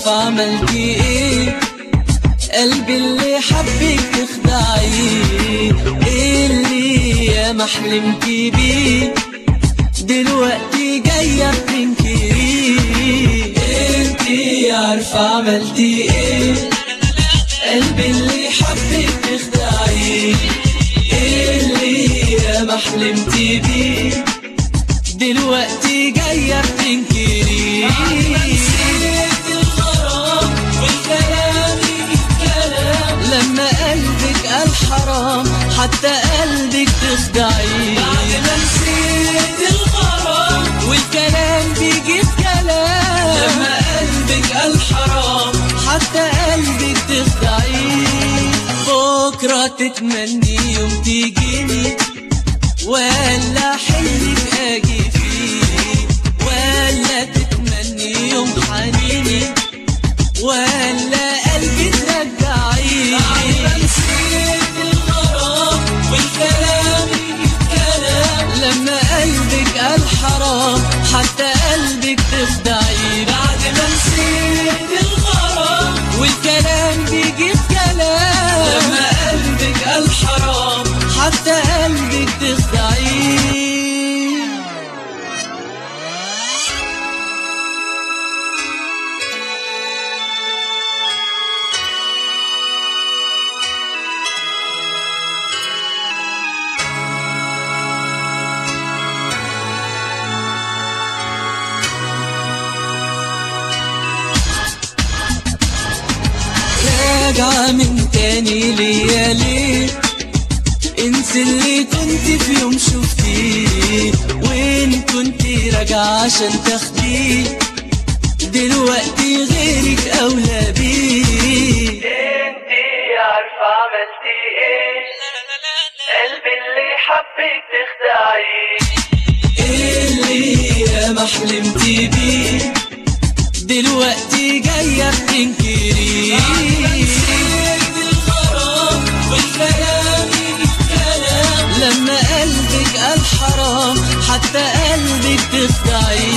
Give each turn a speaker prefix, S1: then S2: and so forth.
S1: عارفة عملتي ايه قلبي اللي حبك تخدعيه اللي يا ما حلمتي بيه دلوقتي جاية بتنكريه انتي عارفة عملتي ايه قلبي اللي حبك تخدعيه اللي يا ما حلمتي بيه دلوقتي جاية بتنكريه لما قلبك قال حرام حتى قلبك تخدعيه بعد ما نسيت الغرام والكلام بيجي في كلام لما قلبك قال حرام حتى قلبك تخدعيه بكرة تتمني يوم تيجيني ولا حلمك اجي فيه ولا تتمني يوم حنيني ولا قلبي ترجعيه نسيت الغرام والكلام الكلام لما قلبك قال حرام حتى قلبك تخدعيه بعد ما نسيت الغرام والكلام بيجي في كلام لما قلبك قال حرام حتى قلبك تخدعيه راجعة من تاني ليا ليه انسى اللي كنت في يوم شفتيه وين كنت راجعة عشان تاخديه دلوقتي غيرك اولى بيه
S2: انتي عارفة عملتي ايه قلبي اللي حبك تخدعيه
S1: اللي يا ما حلمتي بيه دلوقتي جاية بتنكريه لما قلبك قال حرام حتى قلبك تخدعيه